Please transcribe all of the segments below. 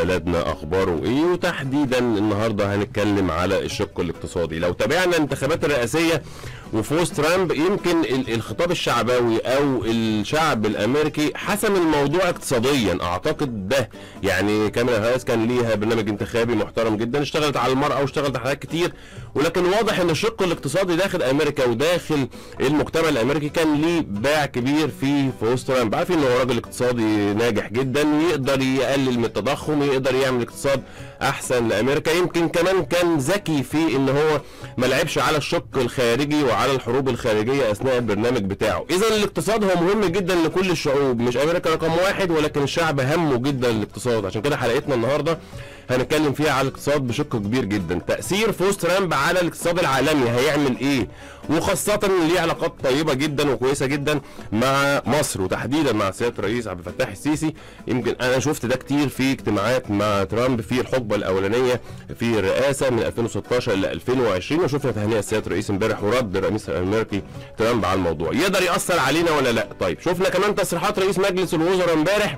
بلدنا اخباره ايه وتحديدا النهارده هنتكلم على الشق الاقتصادي لو تابعنا الانتخابات الرئاسيه وفوز ترامب يمكن ال- الخطاب الشعبوي او الشعب الامريكي حسم الموضوع اقتصاديا اعتقد ده يعني كاميلا هاريس كان ليها برنامج انتخابي محترم جدا اشتغلت على المراه واشتغلت على حاجات كتير ولكن واضح ان الشق الاقتصادي داخل امريكا وداخل المجتمع الامريكي كان ليه باع كبير في فوز ترامب عارفين ان هو راجل اقتصادي ناجح جدا يقدر يقلل من التضخم يقدر يعمل اقتصاد احسن لامريكا يمكن كمان كان ذكي في ان هو ما لعبش على الشق الخارجي وعلى الحروب الخارجيه اثناء البرنامج بتاعه اذا الاقتصاد هو مهم جدا لكل الشعوب مش امريكا رقم واحد ولكن الشعب همه جدا الاقتصاد عشان كده حلقتنا النهارده هنتكلم فيها على الاقتصاد بشق كبير جدا تاثير فوز ترامب على الاقتصاد العالمي هيعمل ايه وخاصه ان ليه علاقات طيبه جدا وكويسه جدا مع مصر وتحديدا مع سياده الرئيس عبد الفتاح السيسي يمكن انا شفت ده كتير في اجتماعات مع ترامب في الحقبه الاولانيه في الرئاسه من 2016 ل 2020 وشفنا تهنئه سياده الرئيس امبارح ورد الرئيس الامريكي ترامب على الموضوع يقدر ياثر علينا ولا لا طيب شفنا كمان تصريحات رئيس مجلس الوزراء امبارح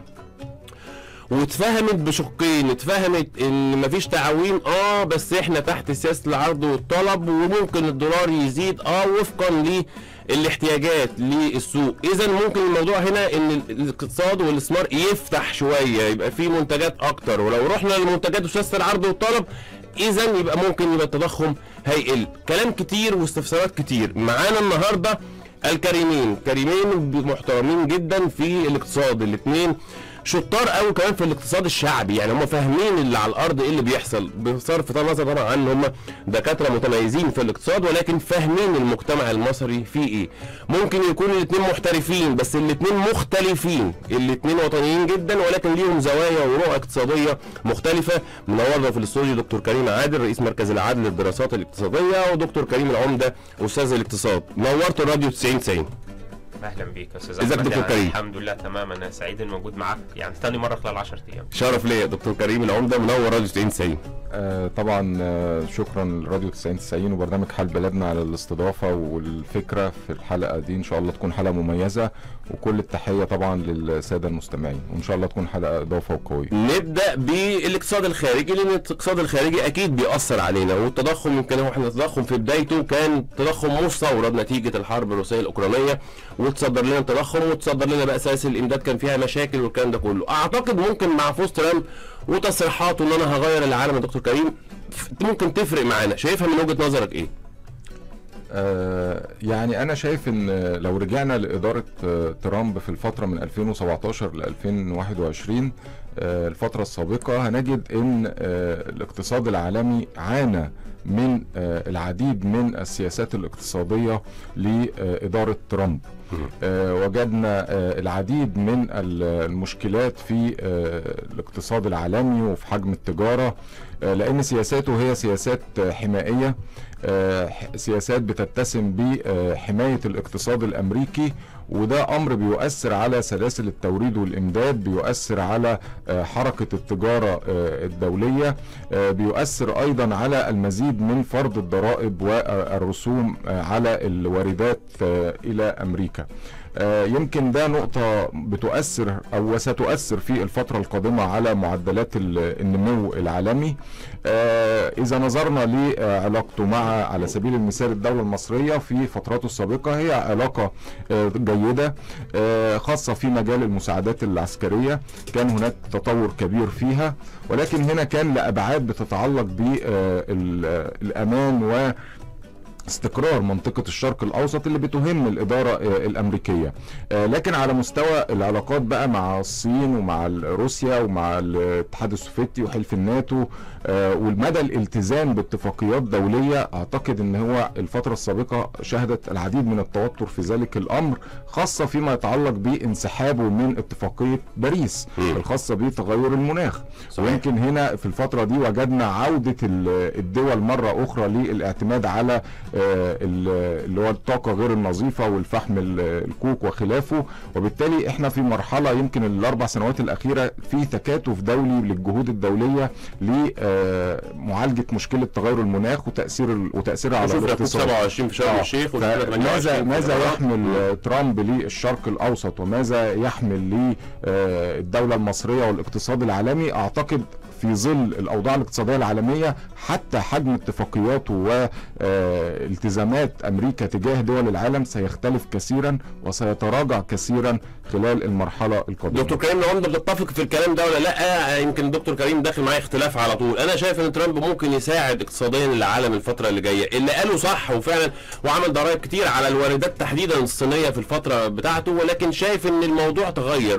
واتفهمت بشقين اتفهمت ان مفيش تعويم اه بس احنا تحت سياسه العرض والطلب وممكن الدولار يزيد اه وفقا للاحتياجات للسوق اذا ممكن الموضوع هنا ان ال- الاقتصاد والاستثمار يفتح شويه يبقى في منتجات اكتر ولو رحنا للمنتجات وسياسه العرض والطلب اذا يبقى ممكن يبقى التضخم هيقل كلام كتير واستفسارات كتير معانا النهارده الكريمين كريمين محترمين جدا في الاقتصاد الاثنين شطار قوي كمان في الاقتصاد الشعبي يعني هم فاهمين اللي على الارض ايه اللي بيحصل بصرف طبعا نظر طبعا عن ان هم دكاتره متميزين في الاقتصاد ولكن فاهمين المجتمع المصري فيه ايه ممكن يكون الاثنين محترفين بس الاثنين مختلفين الاثنين وطنيين جدا ولكن ليهم زوايا ورؤى اقتصاديه مختلفه منورنا في الاستوديو دكتور كريم عادل رئيس مركز العدل للدراسات الاقتصاديه ودكتور كريم العمده استاذ الاقتصاد نورت الراديو 90 90 اهلا بيك يا استاذ ازيك أحمد؟ دكتور كريم؟ الحمد لله تمام انا سعيد اني موجود معاك يعني ثاني مره خلال 10 ايام شرف ليا دكتور كريم العمده منور راديو 90 90 آه، طبعا آه، شكرا لراديو 90 90 وبرنامج حال بلدنا على الاستضافه والفكره في الحلقه دي ان شاء الله تكون حلقه مميزه وكل التحيه طبعا للساده المستمعين وان شاء الله تكون حلقه اضافه وقويه نبدا بالاقتصاد الخارجي لان الاقتصاد الخارجي اكيد بيأثر علينا والتضخم يمكن هو احنا التضخم في بدايته كان تضخم مستورد نتيجه الحرب الروسيه الاوكرانيه وتصدر لنا التضخم وتصدر لنا بقى سلاسل الامداد كان فيها مشاكل والكلام ده كله اعتقد ممكن مع فوز ترامب وتصريحاته ان انا هغير العالم يا دكتور كريم ف- ممكن تفرق معانا شايفها من وجهه نظرك ايه؟ آه، يعني انا شايف ان لو رجعنا لاداره آه، ترامب في الفتره من 2017 ل 2021 آه، الفتره السابقه هنجد ان آه، الاقتصاد العالمي عانى من آه، العديد من السياسات الاقتصاديه لاداره ترامب آه، وجدنا آه، العديد من ال- المشكلات في آه، الاقتصاد العالمي وفي حجم التجاره آه، لان سياساته هي سياسات آه، حمائيه آه، ح- سياسات بتتسم بحمايه الاقتصاد الامريكي وده امر بيؤثر على سلاسل التوريد والامداد بيؤثر على آه، حركه التجاره آه، الدوليه آه، بيؤثر ايضا على المزيد من فرض الضرائب والرسوم آه، على الواردات آه، الى امريكا آه، يمكن ده نقطة بتؤثر أو ستؤثر في الفترة القادمة على معدلات ال- النمو العالمي آه، إذا نظرنا لعلاقته مع على سبيل المثال الدولة المصرية في فتراته السابقة هي علاقة آه، جيدة آه، خاصة في مجال المساعدات العسكرية كان هناك تطور كبير فيها ولكن هنا كان لأبعاد بتتعلق بالأمان و استقرار منطقة الشرق الأوسط اللي بتهم الإدارة آه، الأمريكية آه، لكن على مستوى العلاقات بقى مع الصين ومع ال- روسيا ومع الاتحاد السوفيتي وحلف الناتو آه، والمدى الالتزام باتفاقيات دولية أعتقد أن هو الفترة السابقة شهدت العديد من التوتر في ذلك الأمر خاصة فيما يتعلق بانسحابه من اتفاقية باريس مم. الخاصة بتغير المناخ صحيح. ويمكن هنا في الفترة دي وجدنا عودة ال- الدول مرة أخرى للاعتماد على آه، ال- اللي هو الطاقة غير النظيفة والفحم ال- الكوك وخلافه وبالتالي احنا في مرحلة يمكن الأربع سنوات الأخيرة في تكاتف دولي للجهود الدولية لمعالجة مشكلة تغير المناخ وتأثير ال- وتأثيرها على شوف كوب الاقتصاد 27 في شرم آه. الشيخ ماذا ماذا يحمل ترامب للشرق الاوسط وماذا يحمل للدوله المصريه والاقتصاد العالمي اعتقد في ظل الاوضاع الاقتصاديه العالميه حتى حجم اتفاقياته والتزامات امريكا تجاه دول العالم سيختلف كثيرا وسيتراجع كثيرا خلال المرحله القادمه دكتور كريم لو انت بتتفق في الكلام ده ولا لا يمكن الدكتور كريم داخل معايا اختلاف على طول انا شايف ان ترامب ممكن يساعد اقتصاديا العالم الفتره اللي جايه اللي قاله صح وفعلا وعمل ضرائب كتير على الواردات تحديدا الصينيه في الفتره بتاعته ولكن شايف ان الموضوع تغير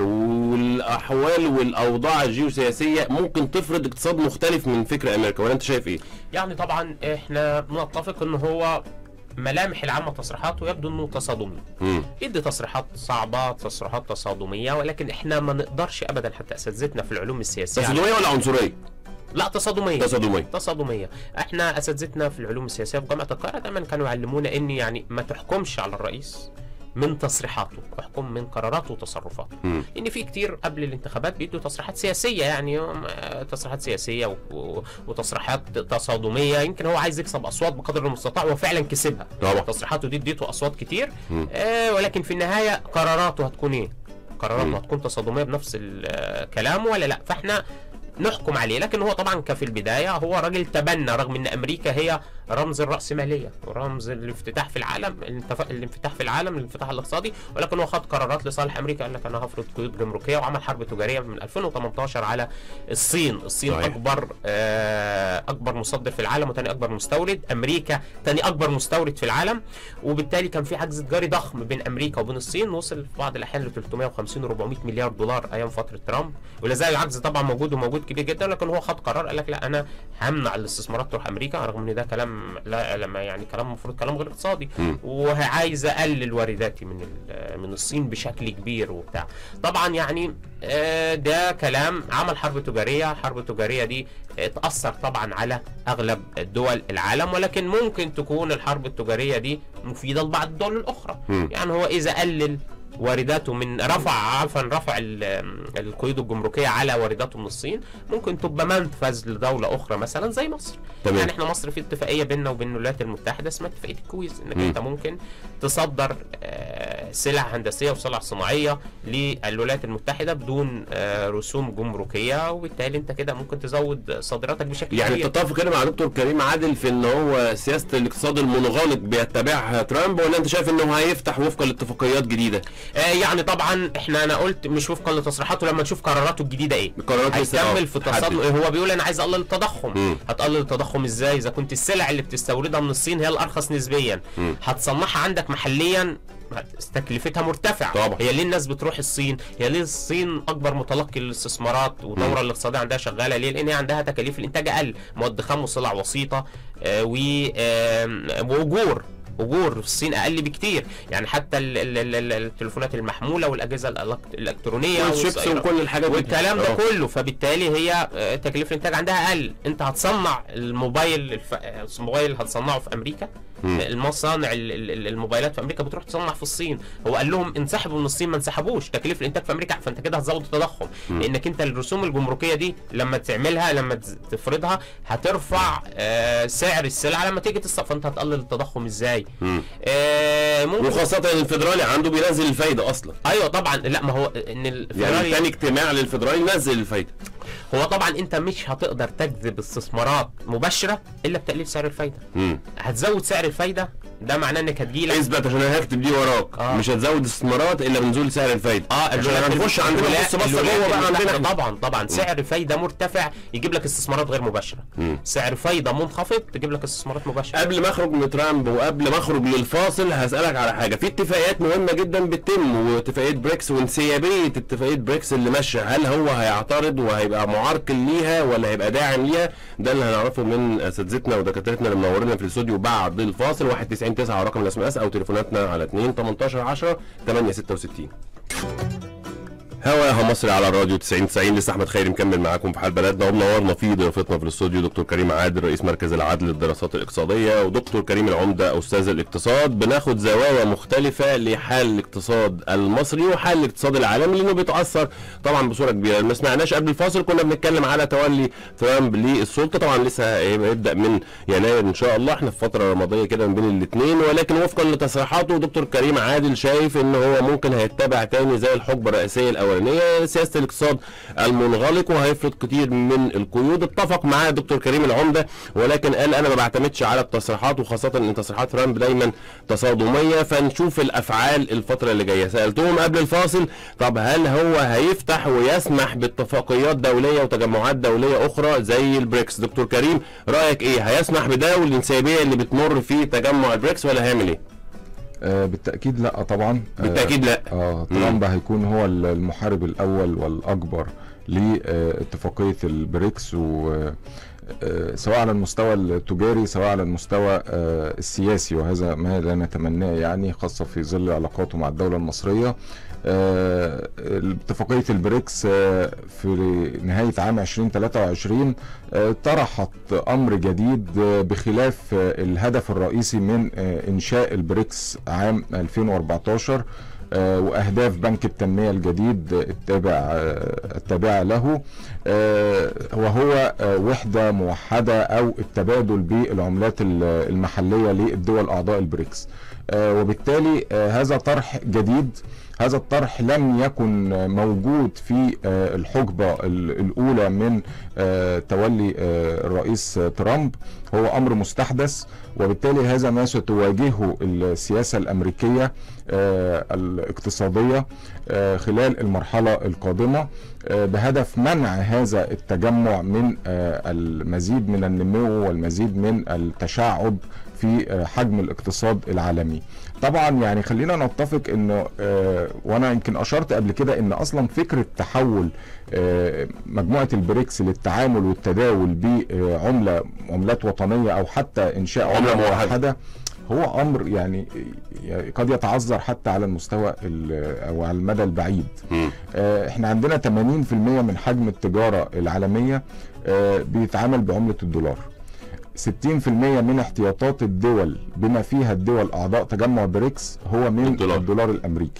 والاحوال والاوضاع الجيوسياسيه ممكن تفرض اقتصاد مختلف من فكر امريكا ولا انت شايف ايه؟ يعني طبعا احنا بنتفق ان هو ملامح العامة تصريحاته يبدو انه تصادمي مم. يدي تصريحات صعبة تصريحات تصادمية ولكن احنا ما نقدرش ابدا حتى اساتذتنا في العلوم السياسية تصادميه ولا عنصريه؟ لا تصادمية تصادميه تصادمية احنا اساتذتنا في العلوم السياسية في جامعة القاهرة دايما كانوا يعلمونا ان يعني ما تحكمش على الرئيس من تصريحاته احكم من قراراته وتصرفاته مم. ان في كتير قبل الانتخابات بيدوا تصريحات سياسيه يعني هم، آه، تصريحات سياسيه و- و- وتصريحات تصادميه يمكن هو عايز يكسب اصوات بقدر المستطاع وفعلا كسبها طبعا تصريحاته دي اديته اصوات كتير مم. آه ولكن في النهايه قراراته هتكون ايه؟ قراراته مم. هتكون تصادميه بنفس ال- آه، كلامه ولا لا؟ فاحنا نحكم عليه لكن هو طبعا كفي البدايه هو راجل تبنى رغم ان امريكا هي رمز الراسماليه ورمز الافتتاح في العالم الانتف- الانفتاح في العالم الانفتاح الاقتصادي ولكن هو خد قرارات لصالح امريكا قال لك انا هفرض قيود جمركيه وعمل حرب تجاريه من 2018 على الصين الصين صحيح. اكبر آه، اكبر مصدر في العالم وتاني اكبر مستورد امريكا تاني اكبر مستورد في العالم وبالتالي كان في حجز تجاري ضخم بين امريكا وبين الصين وصل في بعض الاحيان ل 350 و 400 مليار دولار ايام فتره ترامب ولا زال العجز طبعا موجود وموجود كبير جدا لكن هو خد قرار قال لك لا انا همنع الاستثمارات تروح امريكا رغم ان ده كلام لا لما يعني كلام المفروض كلام غير اقتصادي مم. وعايز اقلل وارداتي من ال- من الصين بشكل كبير وبتاع طبعا يعني آه، ده كلام عمل حرب تجاريه الحرب التجاريه دي آه، تاثر طبعا على اغلب دول العالم ولكن ممكن تكون الحرب التجاريه دي مفيده لبعض الدول الاخرى مم. يعني هو اذا قلل وارداته من رفع عفوا رفع ال- القيود الجمركيه على وارداته من الصين ممكن تبقى منفذ لدوله اخرى مثلا زي مصر تمام. يعني احنا مصر في اتفاقيه بيننا وبين الولايات المتحده اسمها اتفاقيه الكويز انك مم. انت ممكن تصدر آه، سلع هندسيه وسلع صناعيه للولايات المتحده بدون آه، رسوم جمركيه وبالتالي انت كده ممكن تزود صادراتك بشكل يعني كبير تتفق هنا مع دكتور كريم عادل في ان هو سياسه الاقتصاد المنغلق بيتبعها ترامب ولا انت شايف انه هيفتح وفقا لاتفاقيات جديده؟ آه، يعني طبعا احنا انا قلت مش وفقا لتصريحاته لما نشوف قراراته الجديده ايه القرارات لسه هيكمل آه، في تحدد. التصادم هو بيقول انا عايز اقلل التضخم مم. هتقلل التضخم ازاي اذا كنت السلع اللي بتستوردها من الصين هي الارخص نسبيا مم. هتصنعها عندك محليا تكلفتها مرتفعه طبعا. هي ليه الناس بتروح الصين هي ليه الصين اكبر متلقي للاستثمارات والدوره الاقتصاديه عندها شغاله ليه لان هي عندها تكاليف الانتاج اقل مواد خام وسلع وسيطه آه، و آم، واجور اجور في الصين اقل بكتير يعني حتى ال- ال- ال- ال- التليفونات المحموله والاجهزه الإلكت- الالكترونيه والشيبس والسيارات. وكل الحاجات دي. والكلام ده آه. كله فبالتالي هي آه، تكاليف الانتاج عندها اقل انت هتصنع الموبايل الف... آه، الموبايل هتصنعه في امريكا مم. المصانع ال- ال- ال- الموبايلات في امريكا بتروح تصنع في الصين هو قال لهم انسحبوا من الصين ما انسحبوش تكاليف الانتاج في امريكا فانت كده هتزود التضخم مم. لانك انت الرسوم الجمركيه دي لما تعملها لما تز- تفرضها هترفع آه، سعر السلعه لما تيجي تصنع فانت هتقلل التضخم ازاي مم. آه، ممكن وخاصه ان الفدرالي عنده بينزل الفايده اصلا ايوه طبعا لا ما هو ان يعني الفيراري تاني اجتماع للفدرالي نزل الفايده هو طبعا انت مش هتقدر تجذب استثمارات مباشره الا بتقليل سعر الفايده مم. هتزود سعر الفايده ده معناه انك هتجيلك اثبت عشان انا هكتب دي وراك آه. مش هتزود استثمارات الا بنزول سعر الفايده اه عشان هنخش عندنا الولايات- بص بص الولايات جوه بقى المتحدة عندنا احنا. طبعا طبعا سعر فايده مرتفع يجيب لك استثمارات غير مباشره مم. سعر فايده منخفض تجيب لك استثمارات مباشره قبل ما اخرج من ترامب وقبل ما اخرج للفاصل هسالك على حاجه في اتفاقيات مهمه جدا بتتم واتفاقيه بريكس وانسيابيه اتفاقيه بريكس اللي ماشيه هل هو هيعترض وهيبقى معرقل ليها ولا هيبقى داعم ليها ده اللي هنعرفه من اساتذتنا ودكاترتنا اللي منورينا في الاستوديو بعد الفاصل 199 رقم الاس ام اس او تليفوناتنا على 2 18 10 8 66 هواها مصري على الراديو 90 90 لسه احمد خيري مكمل معاكم في حال بلدنا ومنورنا في ضيافتنا في الاستوديو دكتور كريم عادل رئيس مركز العدل للدراسات الاقتصاديه ودكتور كريم العمده استاذ الاقتصاد بناخد زوايا مختلفه لحال الاقتصاد المصري وحال الاقتصاد العالمي لانه بيتاثر طبعا بصوره كبيره ما سمعناش قبل الفاصل كنا بنتكلم على تولي ترامب للسلطه طبعا لسه هيبدا من يناير ان شاء الله احنا في فتره رمضيه كده ما بين الاثنين ولكن وفقا لتصريحاته دكتور كريم عادل شايف ان هو ممكن هيتبع تاني زي الحقبه الرئاسيه الاولانيه الاولانيه سياسه الاقتصاد المنغلق وهيفرض كتير من القيود اتفق معاه دكتور كريم العمده ولكن قال انا ما بعتمدش على التصريحات وخاصه ان تصريحات ترامب دايما تصادميه فنشوف الافعال الفتره اللي جايه سالتهم قبل الفاصل طب هل هو هيفتح ويسمح باتفاقيات دوليه وتجمعات دوليه اخرى زي البريكس دكتور كريم رايك ايه هيسمح بده والانسيابيه اللي بتمر في تجمع البريكس ولا هيعمل ايه آه بالتاكيد لا طبعا آه، بالتاكيد لا اه ترامب هيكون هو المحارب الاول والاكبر لاتفاقيه البريكس و آه، سواء على المستوى التجاري سواء على المستوى آه، السياسي وهذا ما لا نتمناه يعني خاصه في ظل علاقاته مع الدوله المصريه آه، اتفاقيه البريكس آه، في نهايه عام 2023 آه، طرحت امر جديد آه، بخلاف آه، الهدف الرئيسي من آه، انشاء البريكس عام 2014 آه، واهداف بنك التنميه الجديد التابع آه، التابعه له آه، وهو آه، وحده موحده او التبادل بالعملات ال- المحليه للدول اعضاء البريكس آه، وبالتالي آه، هذا طرح جديد هذا الطرح لم يكن آه، موجود في آه، الحقبه ال- الاولى من آه، تولي آه، الرئيس آه، ترامب هو امر مستحدث وبالتالي هذا ما ستواجهه السياسه الامريكيه آه، الاقتصاديه آه، خلال المرحله القادمه آه، بهدف منع هذا التجمع من آه، المزيد من النمو والمزيد من التشعب في آه، حجم الاقتصاد العالمي طبعا يعني خلينا نتفق انه آه، وانا يمكن اشرت قبل كده ان اصلا فكره تحول آه، مجموعه البريكس للتعامل والتداول بعمله عملات وطنيه او حتى انشاء عملة عمله موحدة. موحده هو امر يعني يعني قد يتعذر حتى على المستوى ال- او على المدى البعيد مم. آه، احنا عندنا 80% من حجم التجاره العالميه آه، بيتعامل بعمله الدولار 60% من احتياطات الدول بما فيها الدول اعضاء تجمع بريكس هو من الدولار. الدولار, الدولار الامريكي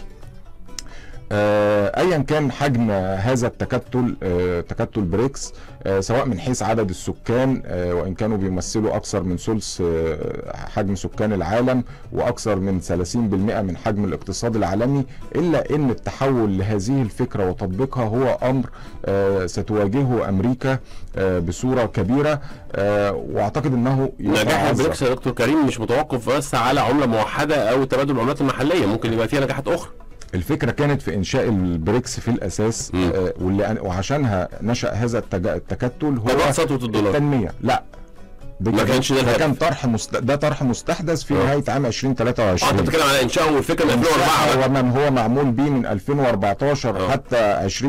آه، ايا كان حجم هذا التكتل آه، تكتل بريكس آه، سواء من حيث عدد السكان آه، وان كانوا بيمثلوا اكثر من ثلث آه، حجم سكان العالم واكثر من 30% من حجم الاقتصاد العالمي الا ان التحول لهذه الفكره وتطبيقها هو امر آه، ستواجهه امريكا آه، بصوره كبيره آه، واعتقد انه نجاح يتعذر. البريكس يا دكتور كريم مش متوقف بس على عمله موحده او تبادل العملات المحليه ممكن يبقى فيها نجاحات اخرى الفكره كانت في انشاء البريكس في الاساس مم. آه واللي وعشانها نشا هذا التج- التكتل هو تبقى سطوه الدولار التنميه لا ده ما كان- كانش ده ده الهدف. كان طرح مست... ده طرح مستحدث في آه. نهايه عام اه 2023 انت بتتكلم على انشاء والفكره من 2004 بقى. ومن هو معمول به من 2014 آه. حتى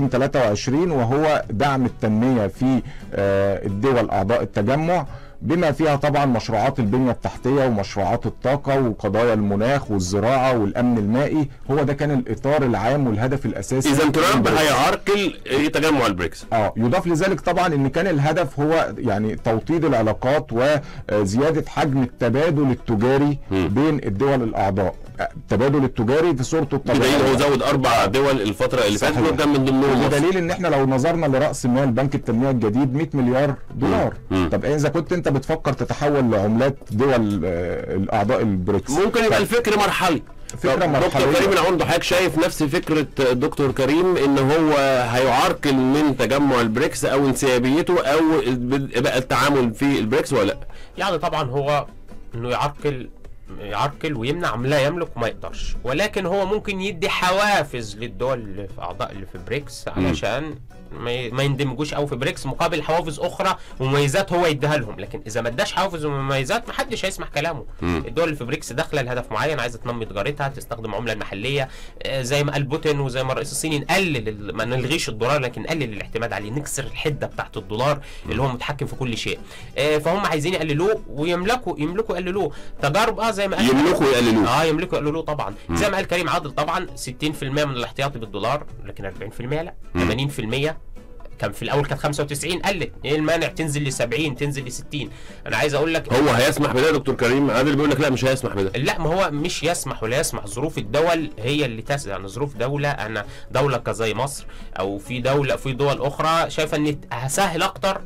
2023 وهو دعم التنميه في آه، الدول اعضاء التجمع بما فيها طبعا مشروعات البنيه التحتيه ومشروعات الطاقه وقضايا المناخ والزراعه والامن المائي هو ده كان الاطار العام والهدف الاساسي اذا ترامب للبريكس. هيعرقل إيه تجمع البريكس اه يضاف لذلك طبعا ان كان الهدف هو يعني توطيد العلاقات وزياده حجم التبادل التجاري مم. بين الدول الاعضاء التبادل التجاري في صورته بدليل الطبيعيه هو زود اربع دول الفتره اللي فاتت صحيح. وكان من ضمنهم مصر. بدليل ان احنا لو نظرنا لراس مال بنك التنميه الجديد 100 مليار دولار مم. طب اذا كنت انت بتفكر تتحول لعملات دول آه، الاعضاء البريكس ممكن يبقى الفكر مرحلي فكرة طب دكتور مرحلية. كريم العمده حضرتك شايف نفس فكره دكتور كريم ان هو هيعرقل من تجمع البريكس او انسيابيته او بقى التعامل في البريكس ولا لا؟ يعني طبعا هو انه يعرقل يعرقل ويمنع ما لا يملك وما يقدرش ولكن هو ممكن يدي حوافز للدول اللي في اعضاء اللي في بريكس علشان ما ي- ما يندمجوش قوي في بريكس مقابل حوافز اخرى ومميزات هو يديها لهم لكن اذا ما اداش حوافز ومميزات ما حدش هيسمع كلامه مم. الدول اللي في بريكس داخله لهدف معين عايزه تنمي تجارتها تستخدم عمله المحليه آه، زي ما قال بوتين وزي ما الرئيس الصيني نقلل ال- ما نلغيش الدولار لكن نقلل الاعتماد عليه نكسر الحده بتاعت الدولار اللي هو متحكم في كل شيء آه، فهم عايزين يقللوه ويملكوا يملكوا يقللوه تجارب اه زي ما قال يملكوا يقللوه اه يملكوا يقللوه طبعا زي ما قال كريم عادل طبعا 60% من الاحتياطي بالدولار لكن 40% لا 80% كان في الاول كانت 95 قلت ايه المانع تنزل ل 70 تنزل ل 60 انا عايز اقول لك هو هيسمح بده يا دكتور كريم عادل بيقول لك لا مش هيسمح بده لا ما هو مش يسمح ولا يسمح ظروف الدول هي اللي تسمح يعني ظروف دولة أنا دولة كزي مصر أو في دولة في دول أخرى شايفة إن هسهل أكتر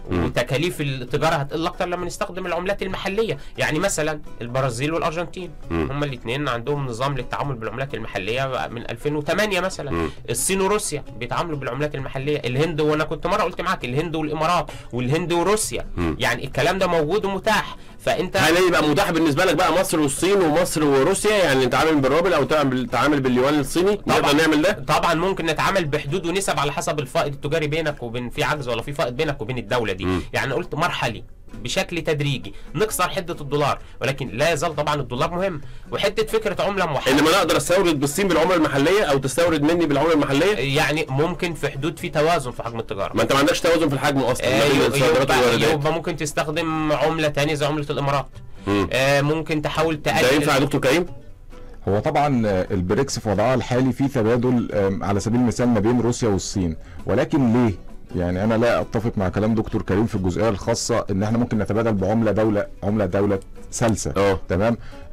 وتكاليف التجاره هتقل اكتر لما نستخدم العملات المحليه يعني مثلا البرازيل والارجنتين مم. هما الاثنين عندهم نظام للتعامل بالعملات المحليه من 2008 مثلا مم. الصين وروسيا بيتعاملوا بالعملات المحليه الهند وانا كنت مره قلت معاك الهند والامارات والهند وروسيا مم. يعني الكلام ده موجود ومتاح فانت هل يبقى متاح بالنسبه لك بقى مصر والصين ومصر وروسيا يعني نتعامل بالروبل او تعمل تعامل باليوان الصيني نقدر نعمل ده طبعا ممكن نتعامل بحدود ونسب على حسب الفائض التجاري بينك وبين في عجز ولا في فائض بينك وبين الدوله دي مم. يعني قلت مرحلي بشكل تدريجي نكسر حده الدولار ولكن لا يزال طبعا الدولار مهم وحته فكره عمله موحده انما انا اقدر استورد بالصين بالعمله المحليه او تستورد مني بالعمله المحليه يعني ممكن في حدود في توازن في حجم التجاره ما انت ما عندكش توازن في الحجم اصلا ما آه، بين يبقى, الصادرات والواردات يبقى ممكن تستخدم عمله تانية زي عمله الامارات مم. آه، ممكن تحاول ده تقلل ينفع يا دكتور كريم؟ هو طبعا آه، البريكس في وضعها الحالي في تبادل آم، على سبيل المثال ما بين روسيا والصين ولكن ليه؟ يعني انا لا اتفق مع كلام دكتور كريم في الجزئيه الخاصه ان احنا ممكن نتبادل بعمله دوله عمله دوله سلسه اه تمام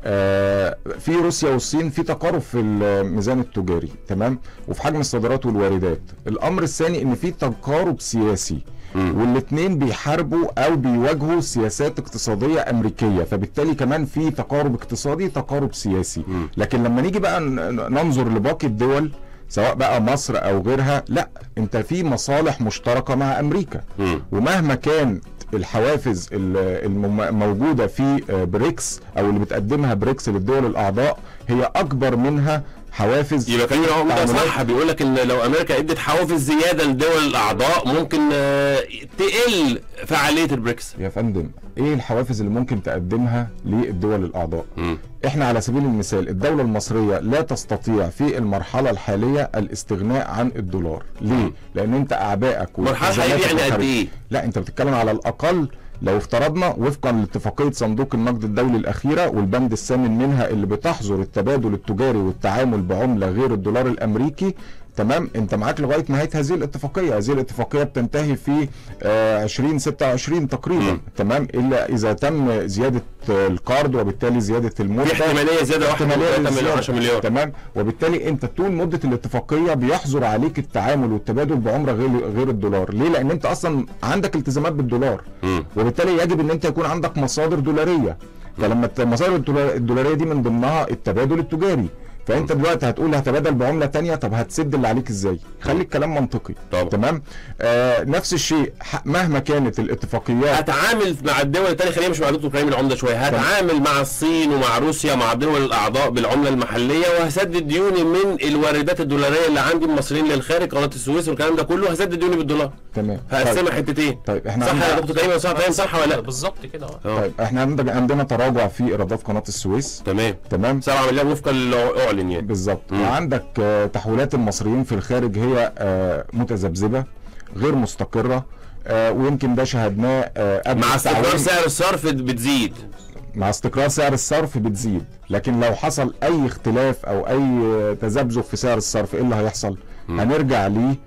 آه في روسيا والصين في تقارب في الميزان التجاري تمام وفي حجم الصادرات والواردات الامر الثاني ان في تقارب سياسي مم. والاثنين بيحاربوا او بيواجهوا سياسات اقتصاديه امريكيه فبالتالي كمان في تقارب اقتصادي تقارب سياسي مم. لكن لما نيجي بقى ن- ننظر لباقي الدول سواء بقى مصر او غيرها لا انت في مصالح مشتركه مع امريكا مم. ومهما كانت الحوافز ال- الم- الموجوده في آه، بريكس او اللي بتقدمها بريكس للدول الاعضاء هي اكبر منها حوافز يبقى كريم هو ده تعاملات. صح بيقول لك ان لو امريكا ادت حوافز زياده لدول الاعضاء ممكن آه، تقل فعاليه البريكس يا فندم ايه الحوافز اللي ممكن تقدمها للدول الاعضاء مم. احنا على سبيل المثال الدولة المصرية لا تستطيع في المرحلة الحالية الاستغناء عن الدولار ليه؟ لان انت اعبائك مرحله والتزاماتك حقيقيه يعني قد الخارجية- ايه؟ لا انت بتتكلم على الاقل لو افترضنا وفقا لاتفاقيه صندوق النقد الدولي الاخيره والبند الثامن منها اللي بتحظر التبادل التجاري والتعامل بعمله غير الدولار الامريكي تمام انت معاك لغايه نهايه هذه الاتفاقيه هذه الاتفاقيه بتنتهي في آه 2026 تقريبا مم. تمام الا اذا تم زياده آه، القرض وبالتالي زياده المده في احتماليه زياده 1.3 احتمالية من للزيادة. 10 مليار تمام وبالتالي انت طول مده الاتفاقيه بيحظر عليك التعامل والتبادل بعمله غير غير الدولار ليه لان انت اصلا عندك التزامات بالدولار مم. وبالتالي يجب ان انت يكون عندك مصادر دولاريه فلما الت- المصادر الدولا- الدولاريه دي من ضمنها التبادل التجاري فانت دلوقتي هتقول هتبادل بعمله تانية طب هتسد اللي عليك ازاي خلي الكلام منطقي طبعا. تمام آه نفس الشيء ح- مهما كانت الاتفاقيات هتعامل مع الدول التانية خلينا مش مع دكتور كريم العمده شويه هتعامل مع الصين ومع روسيا مع الدول الاعضاء بالعمله المحليه وهسدد ديوني من الواردات الدولاريه اللي عندي المصريين للخارج قناه السويس والكلام ده كله هسدد ديوني بالدولار تمام هقسمها حتتين طيب احنا صح يا عندنا- دكتور كريم يا صح فاهم صح ولا لا؟ بالظبط كده اه اه طيب احنا عندنا عندنا تراجع في ايرادات قناه السويس تمام تمام 7 مليار وفقا اللي اعلن يعني بالظبط مم. وعندك آه، تحويلات المصريين في الخارج هي آه، متذبذبه غير مستقره آه، ويمكن ده شاهدناه آه، قبل مع استقرار التعويم. سعر الصرف بتزيد مع استقرار سعر الصرف بتزيد لكن لو حصل اي اختلاف او اي تذبذب في سعر الصرف ايه اللي هيحصل مم. هنرجع ليه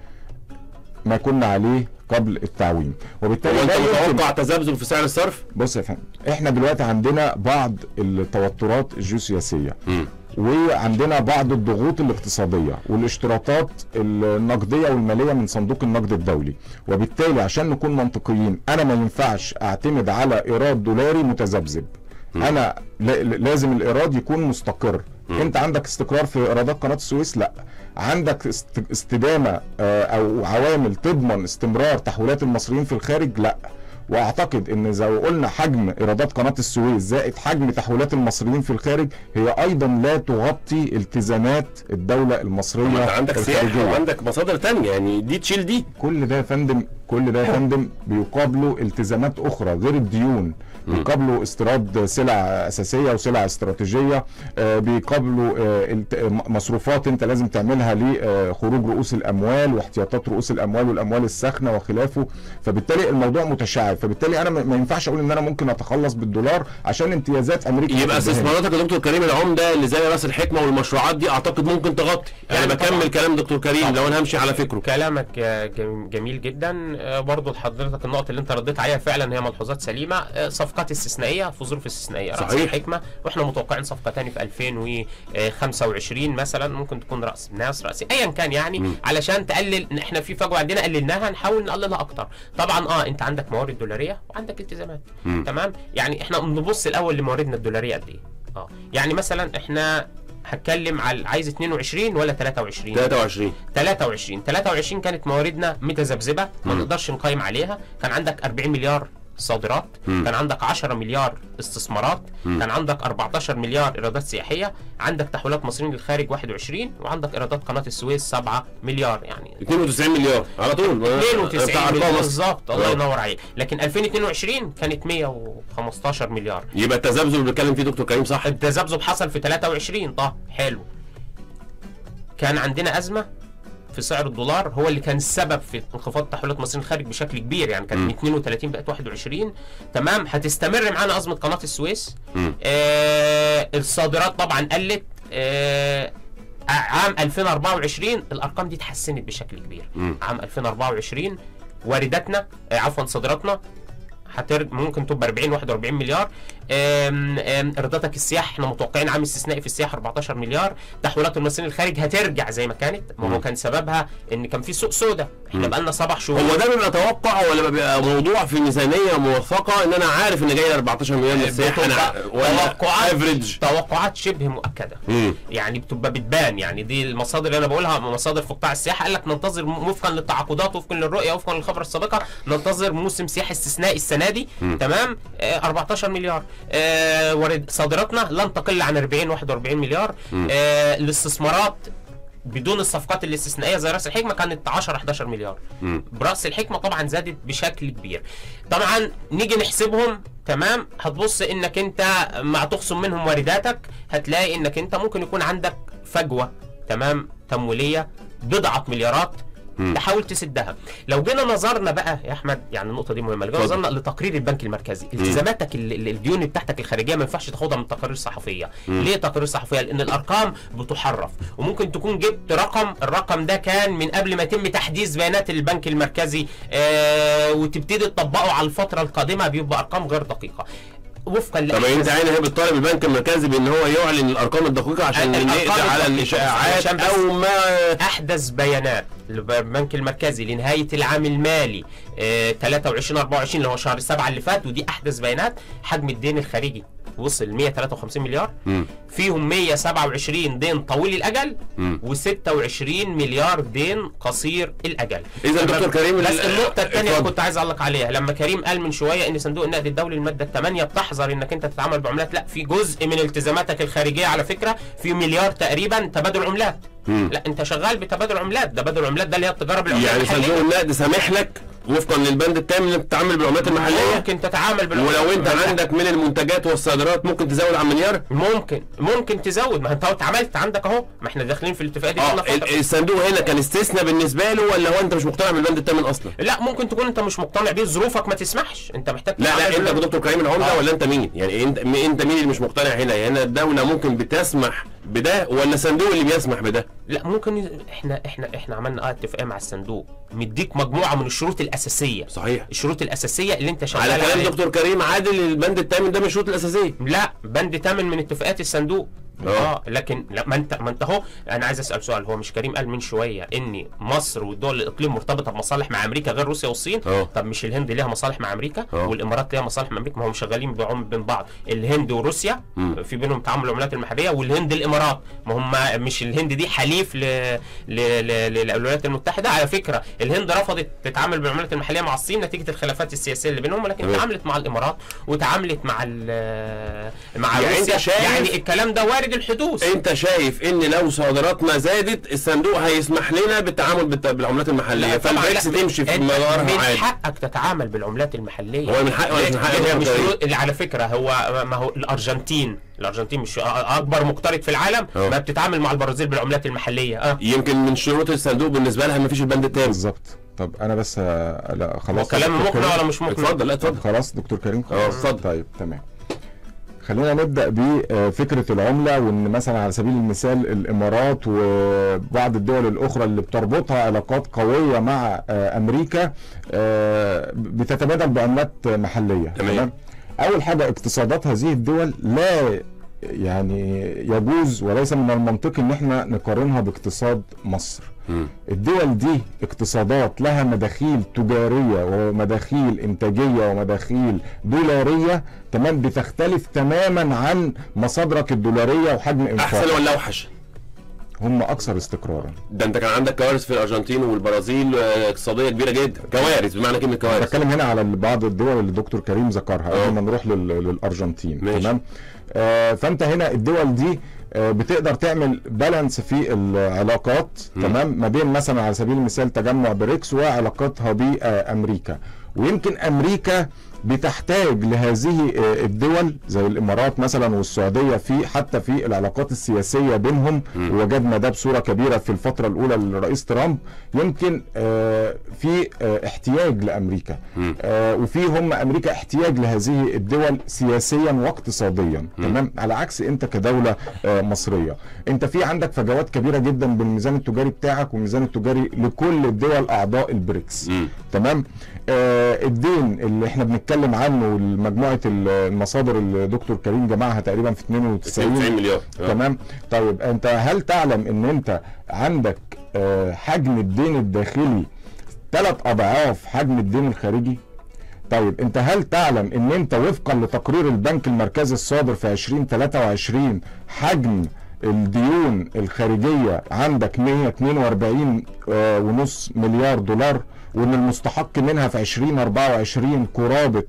ما كنا عليه قبل التعويم وبالتالي هو انت لا يمكن متوقع تذبذب في سعر الصرف؟ بص يا فندم احنا دلوقتي عندنا بعض التوترات الجيوسياسيه مم. وعندنا بعض الضغوط الاقتصاديه والاشتراطات النقديه والماليه من صندوق النقد الدولي وبالتالي عشان نكون منطقيين انا ما ينفعش اعتمد على ايراد دولاري متذبذب انا لا- لازم الايراد يكون مستقر انت عندك استقرار في ايرادات قناه السويس لا عندك است- استدامه آه، او عوامل تضمن استمرار تحويلات المصريين في الخارج لا واعتقد ان زي ما قلنا حجم ايرادات قناه السويس زائد حجم تحويلات المصريين في الخارج هي ايضا لا تغطي التزامات الدوله المصريه انت عندك سياحه الخارجية. وعندك مصادر تانية يعني دي تشيل دي كل ده يا فندم كل ده يا فندم بيقابله التزامات اخرى غير الديون بيقابلوا استيراد سلع اساسيه وسلع استراتيجيه آه، بيقابلوا آه، الت- م- مصروفات انت لازم تعملها لخروج رؤوس الاموال واحتياطات رؤوس الاموال والاموال الساخنه وخلافه فبالتالي الموضوع متشعب فبالتالي انا ما ما ينفعش اقول ان انا ممكن اتخلص بالدولار عشان امتيازات امريكا يبقى هتديهاني. استثماراتك يا دكتور كريم العمده اللي زي راس الحكمه والمشروعات دي اعتقد ممكن تغطي انا يعني بكمل طبعاً. كلام دكتور كريم لو انا همشي على فكره كلامك آه، جم- جميل جدا آه، برضو لحضرتك النقط اللي انت رديت عليها فعلا هي ملحوظات سليمه آه، صفقات استثنائيه في ظروف استثنائيه راس صحيح. الحكمه واحنا متوقعين صفقه تاني في 2025 مثلا ممكن تكون راس ناس راس ايا كان يعني مم. علشان تقلل احنا في فجوه عندنا قللناها نحاول نقللها اكتر طبعا اه انت عندك موارد دولاريه وعندك التزامات مم. تمام يعني احنا نبص الاول لمواردنا الدولاريه قد ايه اه يعني مثلا احنا هتكلم على عايز 22 ولا 23 23 23 23 كانت مواردنا متذبذبه ما مم. نقدرش نقيم عليها كان عندك 40 مليار صادرات مم. كان عندك 10 مليار استثمارات مم. كان عندك 14 مليار ايرادات سياحيه عندك تحويلات مصريين للخارج 21 وعندك ايرادات قناه السويس 7 مليار يعني 92 مليار على طول بتاع 92 أرقام مليار أصلاً. بالظبط الله آه. ينور عليك لكن 2022 كانت 115 مليار يبقى التذبذب اللي بيتكلم فيه دكتور كريم صح التذبذب حصل في 23 طه حلو كان عندنا ازمه في سعر الدولار هو اللي كان السبب في انخفاض تحويلات مصر الخارج بشكل كبير يعني كانت مم. من 32 بقت 21 تمام هتستمر معانا ازمه قناه السويس مم. آه الصادرات طبعا قلت آه عام 2024 الارقام دي اتحسنت بشكل كبير مم. عام 2024 وارداتنا آه عفوا صادراتنا هترج ممكن تبقى 40 41 مليار آم، آم، ايراداتك السياحه احنا متوقعين عام استثنائي في السياحه 14 مليار تحويلات المصريين الخارج هترجع زي ما كانت ما مم. هو كان سببها ان كان في سوق سودا احنا مم. بقالنا سبع شهور هو ده بيبقى توقع ولا بيبقى موضوع في ميزانيه موثقه ان انا عارف ان جاي 14 مليون للسياحه انا بتبقى ولا توقعات افريج توقعات شبه مؤكده يعني بتبقى بتبان يعني دي المصادر اللي انا بقولها مصادر في قطاع السياحه قال لك ننتظر م- وفقا للتعاقدات وفقا للرؤيه وفقا للخبر السابقه ننتظر موسم سياحي استثنائي السنه دي مم. تمام آه 14 مليار آه ورد صادراتنا لن تقل عن 40 41 مليار مم. آه الاستثمارات بدون الصفقات الاستثنائيه زي راس الحكمه كانت 10 11 مليار مم. براس الحكمه طبعا زادت بشكل كبير طبعا نيجي نحسبهم تمام هتبص انك انت مع تخصم منهم وارداتك هتلاقي انك انت ممكن يكون عندك فجوه تمام تمويليه بضعه مليارات مم. تحاول تسدها لو جينا نظرنا بقى يا احمد يعني النقطه دي مهمه لو جينا اتفضل. نظرنا لتقرير البنك المركزي التزاماتك ال- ال- الديون بتاعتك الخارجيه ما ينفعش تاخدها من تقارير صحفيه مم. ليه تقارير صحفيه لان الارقام بتحرف وممكن تكون جبت رقم الرقم ده كان من قبل ما يتم تحديث بيانات البنك المركزي آه وتبتدي تطبقه على الفتره القادمه بيبقى ارقام غير دقيقه وفقا طب انت لأحدث- عيني هي بتطالب البنك المركزي بان هو يعلن الارقام الدقيقه عشان الأرقام نقضي على الدقيقة الاشاعات عشان بس- او ما احدث بيانات البنك المركزي لنهايه العام المالي آه 23 24 اللي هو شهر 7 اللي فات ودي احدث بيانات حجم الدين الخارجي وصل 153 مليار مم. فيهم 127 دين طويل الاجل مم. و26 مليار دين قصير الاجل إذا تمام؟ دكتور كريم بس ال- النقطه الثانيه اللي اتفضل. كنت عايز اعلق عليها لما كريم قال من شويه ان صندوق النقد الدولي الماده 8 بتحذر انك انت تتعامل بعملات لا في جزء من التزاماتك الخارجيه على فكره في مليار تقريبا تبادل عملات مم. لا انت شغال بتبادل عملات تبادل عملات ده اللي هي التجاره بالعملات يعني المحلية. صندوق النقد سامح لك وفقا للبند التام انك تتعامل بالعملات المحليه ممكن تتعامل بالعملات ولو انت المحلية. عندك من المنتجات والصادرات ممكن تزود عن مليار ممكن ممكن تزود ما انت اتعاملت عندك اهو ما احنا داخلين في الاتفاقيه دي اه بقالنا فترة. ال- الصندوق هنا كان استثناء بالنسبه له ولا هو انت مش مقتنع بالبند الثامن اصلا لا ممكن تكون انت مش مقتنع بيه ظروفك ما تسمحش انت محتاج لا تتعامل لا انت بال- دكتور كريم العمده آه. ولا انت مين يعني انت م- انت مين اللي مش مقتنع هنا هنا الدوله ممكن بتسمح بده ولا الصندوق اللي بيسمح بده لا ممكن ي- احنا احنا احنا عملنا اه اتفاقيه مع الصندوق مديك مجموعه من الشروط الاساسيه صحيح الشروط الاساسيه اللي انت شغال على كلام عليها. دكتور كريم عادل البند الثامن ده من الشروط الاساسيه لا بند تامن من اتفاقات الصندوق اه. اه لكن لا ما انت ما انت اهو انا عايز اسال سؤال هو مش كريم قال من شويه ان مصر والدول الاقليم مرتبطه بمصالح مع امريكا غير روسيا والصين اه. طب مش الهند ليها مصالح مع امريكا اه. والامارات ليها مصالح مع امريكا ما هم شغالين بعم بين بعض الهند وروسيا مم. في بينهم تعامل العملات المحليه والهند الامارات ما هم مش الهند دي حليف ل... ل... ل... للولايات المتحده على فكره الهند رفضت تتعامل بالعملات المحليه مع الصين نتيجه الخلافات السياسيه اللي بينهم لكن تمام. تعاملت مع الامارات وتعاملت مع ال... مع يعني روسيا انت شايف- يعني الكلام ده وارد الحدوث انت شايف ان لو صادراتنا زادت الصندوق هيسمح لنا بالتعامل بالت- بالعملات المحليه لا، طبعاً فالبريكس لا. تمشي في انت مدارها من عادي حقك تتعامل بالعملات المحليه هو من حقي ولا مش من حقي هي يا مش دكتور اللي على فكره هو ما هو الارجنتين الارجنتين مش اكبر مقترض في العالم اه. ما بتتعامل مع البرازيل بالعملات المحليه اه يمكن من شروط الصندوق بالنسبه لها مفيش البند التام بالظبط طب انا بس آه، لا هو خلاص كلام دكتور مقنع كريم. ولا مش مقنع اتفضل لا طب اتفضل خلاص دكتور كريم اه، خلاص اتفضل. طيب تمام خلينا نبدا بفكره العمله وان مثلا على سبيل المثال الامارات وبعض الدول الاخرى اللي بتربطها علاقات قويه مع آه، امريكا آه، بتتبادل بعملات محليه تمام. اول حاجه اقتصادات هذه الدول لا يعني يجوز وليس من المنطقي ان احنا نقارنها باقتصاد مصر مم. الدول دي اقتصادات لها مداخيل تجارية ومداخيل انتاجية ومداخيل دولارية تمام بتختلف تماما عن مصادرك الدولارية وحجم احسن انفاقك ولا اوحش هم اكثر استقرارا ده انت كان عندك كوارث في الارجنتين والبرازيل آه، اقتصاديه كبيره جدا كوارث بمعنى كلمه كوارث بتكلم هنا على بعض الدول اللي الدكتور كريم ذكرها اه. قبل ما نروح لل- للارجنتين ماشي. تمام آه فانت هنا الدول دي آه، بتقدر تعمل بالانس في العلاقات مم. تمام ما بين مثلا على سبيل المثال تجمع بريكس وعلاقاتها بامريكا ويمكن امريكا بتحتاج لهذه آه، الدول زي الامارات مثلا والسعوديه في حتى في العلاقات السياسيه بينهم مم. ووجدنا ده بصوره كبيره في الفتره الاولى للرئيس ترامب يمكن آه، في آه، احتياج لامريكا مم. آه، وفي هم امريكا احتياج لهذه الدول سياسيا واقتصاديا تمام على عكس انت كدوله آه، مصريه انت في عندك فجوات كبيره جدا بين الميزان التجاري بتاعك والميزان التجاري لكل الدول اعضاء البريكس مم. تمام آه الدين اللي احنا بنتكلم عنه مجموعه المصادر اللي دكتور كريم جمعها تقريبا في 92 92 مليار آه. تمام طيب انت هل تعلم ان انت عندك آه، حجم الدين الداخلي ثلاث اضعاف حجم الدين الخارجي طيب انت هل تعلم ان انت وفقا لتقرير البنك المركزي الصادر في 2023 حجم الديون الخارجية عندك 142 آه، ونص مليار دولار وان المستحق منها في 2024 قرابة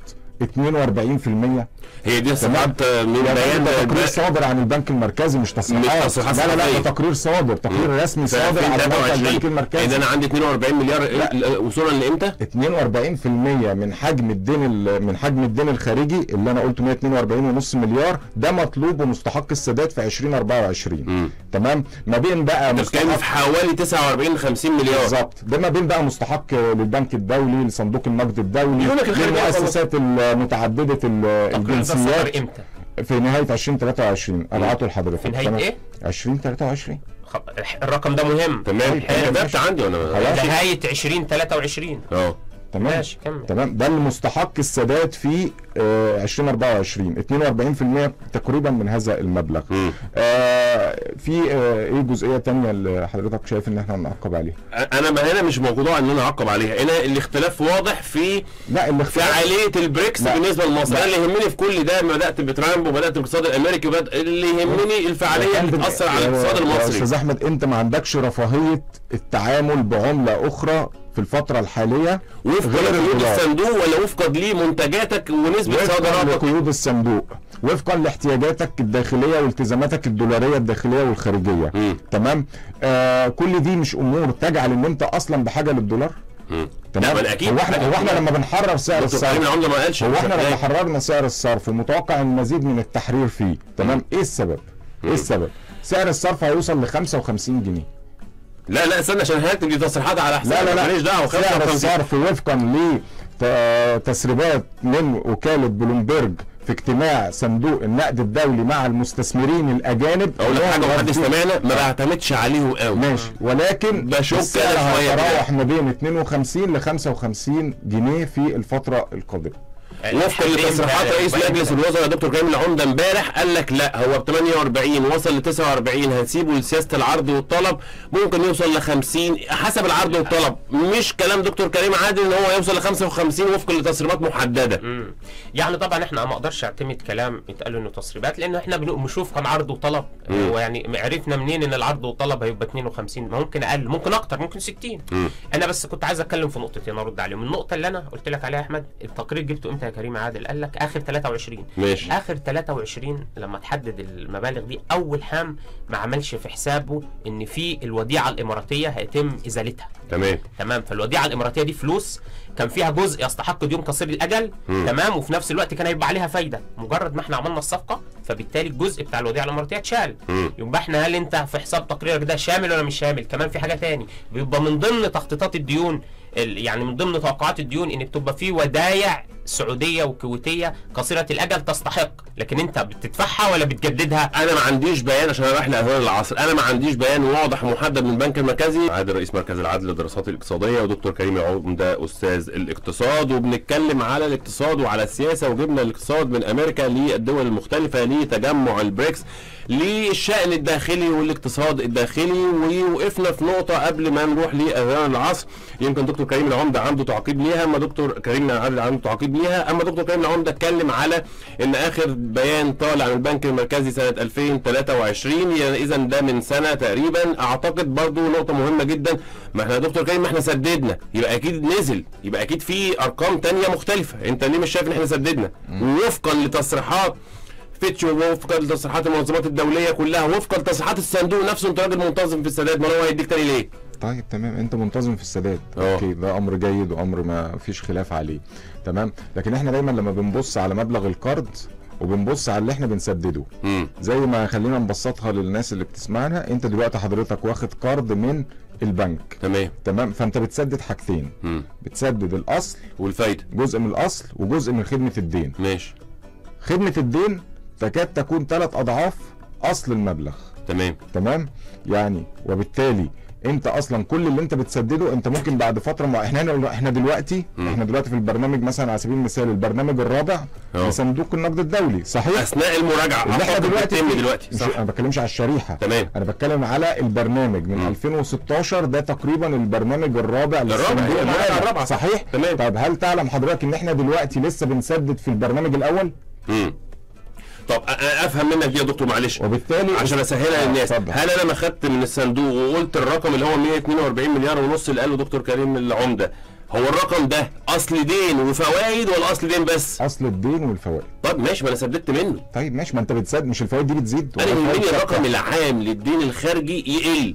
42% هي دي صفحات آه، من يا بيان فندم ده تقرير آه، صادر عن البنك المركزي مش تصريحات تصريحات لا لا لا صحفية. ده تقرير صادر تقرير رسمي في صادر على موقع 2023 البنك ان المركزي انا عندي 42 مليار لا. ال- وصولا لامتى؟ 42% من حجم الدين ال- من حجم الدين الخارجي اللي انا قلته 142.5 مليار ده مطلوب ومستحق السداد في 2024 مم. تمام ما بين بقى ده كان مستحق في حوالي 49 50 مليار بالظبط ده ما بين بقى مستحق للبنك الدولي لصندوق النقد الدولي يقول لك الخارجية للمؤسسات المتعدده ال- التقرير ده صدر الجنسيات امتى؟ في نهايه 2023 ابعته لحضرتك في نهاية تمام؟ إيه؟ 2023 خ- الرقم ده مهم تمام حلو. انا كتبت عندي وانا خلاص. نهاية 2023 اه تمام ماشي كمل تمام ده المستحق السداد في آه 2024 42% تقريبا من هذا المبلغ مم. آه في آه ايه جزئيه تانية اللي حضرتك شايف ان احنا نعقب عليها انا ما هنا مش موضوع ان انا اعقب عليها هنا الاختلاف واضح في لا الاختلاف فعاليه البريكس لا. بالنسبه لمصر لا. انا اللي يهمني في كل ده ما بدات بترامب وبدات بالاقتصاد الامريكي وبدات اللي يهمني الفعاليه اللي بتاثر على الاقتصاد يا المصري استاذ احمد انت ما عندكش رفاهيه التعامل بعمله اخرى في الفتره الحاليه وفقا غير لقيود الدولار. الصندوق ولا وفقا لمنتجاتك ونسبه وفقا صادراتك لقيود الصندوق وفقا لاحتياجاتك الداخليه والتزاماتك الدولاريه الداخليه والخارجيه مم. تمام آه كل دي مش امور تجعل ان انت اصلا بحاجه للدولار مم. تمام لا، ما أنا أكيد. هو احنا هو احنا لما بنحرر سعر دكتور كريم الصرف العمده ما قالش هو مش احنا لما محتاج. حررنا سعر الصرف ومتوقع ان مزيد من التحرير فيه تمام ايه السبب ايه السبب سعر الصرف هيوصل ل 55 جنيه لا لا استنى عشان هات دي تصريحات على حساب لا لا لا ماليش دعوه سعر 55 الصرف وفقا لتسريبات من وكالة بلومبرج في اجتماع صندوق النقد الدولي مع المستثمرين الأجانب اقول لك حاجه اللي هو وحد الغربي. استمعنا ما بعتمدش عليه قوي ماشي ولكن بشك السعر أنا شوية هيتراوح ما بين 52 ل 55 جنيه في الفترة القادمة وفقا لتصريحات رئيس مجلس الوزراء دكتور كريم العمده امبارح قال لك لا هو ب 48 وصل ل 49 هنسيبه لسياسه العرض والطلب ممكن يوصل ل 50 حسب العرض والطلب مش كلام دكتور كريم عادل ان هو يوصل ل 55 وفقا لتسريبات محدده مم. يعني طبعا احنا ما اقدرش اعتمد كلام يتقال انه تسريبات لان احنا بن- بنشوف كم عرض وطلب مم. ويعني عرفنا منين ان العرض والطلب هيبقى 52 ممكن اقل ممكن اكتر ممكن 60 مم. انا بس كنت عايز اتكلم في نقطتين ارد عليهم النقطه اللي انا قلت لك عليها يا احمد التقرير جبته امتى يا كريم عادل قال لك اخر 23 ماشي اخر 23 لما تحدد المبالغ دي اول حام ما عملش في حسابه ان في الوديعه الاماراتيه هيتم ازالتها تمام تمام فالوديعه الاماراتيه دي فلوس كان فيها جزء يستحق ديون قصير الاجل مم. تمام وفي نفس الوقت كان هيبقى عليها فايده مجرد ما احنا عملنا الصفقه فبالتالي الجزء بتاع الوديعه الاماراتيه اتشال مم. يبقى احنا هل انت في حساب تقريرك ده شامل ولا مش شامل كمان في حاجه تاني بيبقى من ضمن تخطيطات الديون ال- يعني من ضمن توقعات الديون ان بتبقى في ودايع سعوديه وكويتيه قصيره الاجل تستحق لكن انت بتدفعها ولا بتجددها انا ما عنديش بيان عشان رايح لاذان العصر انا ما عنديش بيان واضح محدد من البنك المركزي عادل رئيس مركز العدل للدراسات الاقتصاديه ودكتور كريم العمده استاذ الاقتصاد وبنتكلم على الاقتصاد وعلى السياسه وجبنا الاقتصاد من امريكا للدول المختلفه لتجمع البريكس للشأن الداخلي والاقتصاد الداخلي ووقفنا في نقطة قبل ما نروح لأذان العصر يمكن دكتور كريم العمدة عنده تعقيب ليها أما دكتور كريم العدل عنده تعقيب ليها أما دكتور كريم العمدة اتكلم على إن آخر بيان طالع من البنك المركزي سنة 2023 يعني إذا ده من سنة تقريبا أعتقد برضو نقطة مهمة جدا ما احنا يا دكتور كريم ما احنا سددنا يبقى أكيد نزل يبقى أكيد في أرقام تانية مختلفة أنت ليه مش شايف إن احنا سددنا ووفقا لتصريحات فيتش وفقا لتصريحات المنظمات الدوليه كلها وفقا لتصريحات الصندوق نفسه انت راجل منتظم في السداد ما هو هيديك تاني ليه؟ طيب تمام انت منتظم في السداد اه. اوكي ده امر جيد وامر ما فيش خلاف عليه تمام لكن احنا دايما لما بنبص على مبلغ القرض وبنبص على اللي احنا بنسدده امم زي ما خلينا نبسطها للناس اللي بتسمعنا انت دلوقتي حضرتك واخد قرض من البنك تمام تمام فانت بتسدد حاجتين امم بتسدد الاصل والفايده جزء من الاصل وجزء من خدمه الدين ماشي خدمه الدين تكاد تكون ثلاث اضعاف اصل المبلغ تمام تمام يعني وبالتالي انت اصلا كل اللي انت بتسدده انت ممكن بعد فتره مع... احنا هنا- احنا دلوقتي مم. احنا دلوقتي في البرنامج مثلا على سبيل المثال البرنامج الرابع اه. لصندوق النقد الدولي صحيح اثناء المراجعه اللي احنا أعتقد دلوقتي بتتم فيه. دلوقتي مش صح انا ما بتكلمش على الشريحه تمام انا بتكلم على البرنامج من مم. 2016 ده تقريبا البرنامج الرابع الرابع، للصندوق هي المراجعة الرابع. الرابعة. صحيح تمام. طيب هل تعلم حضرتك ان احنا دلوقتي لسه بنسدد في البرنامج الاول امم طب أ- أ- افهم منك دي يا دكتور معلش وبالتالي عشان اسهلها آه، للناس اتفضل. هل انا ما خدت من الصندوق وقلت الرقم اللي هو 142 مليار ونص اللي قاله دكتور كريم العمده هو الرقم ده اصل دين وفوائد ولا اصل دين بس اصل الدين والفوائد طب ماشي ما انا سددت منه طيب ماشي ما انت بتسدد مش الفوائد دي بتزيد انا ولا يهمني الفوائد الرقم ثابتة؟ العام للدين الخارجي يقل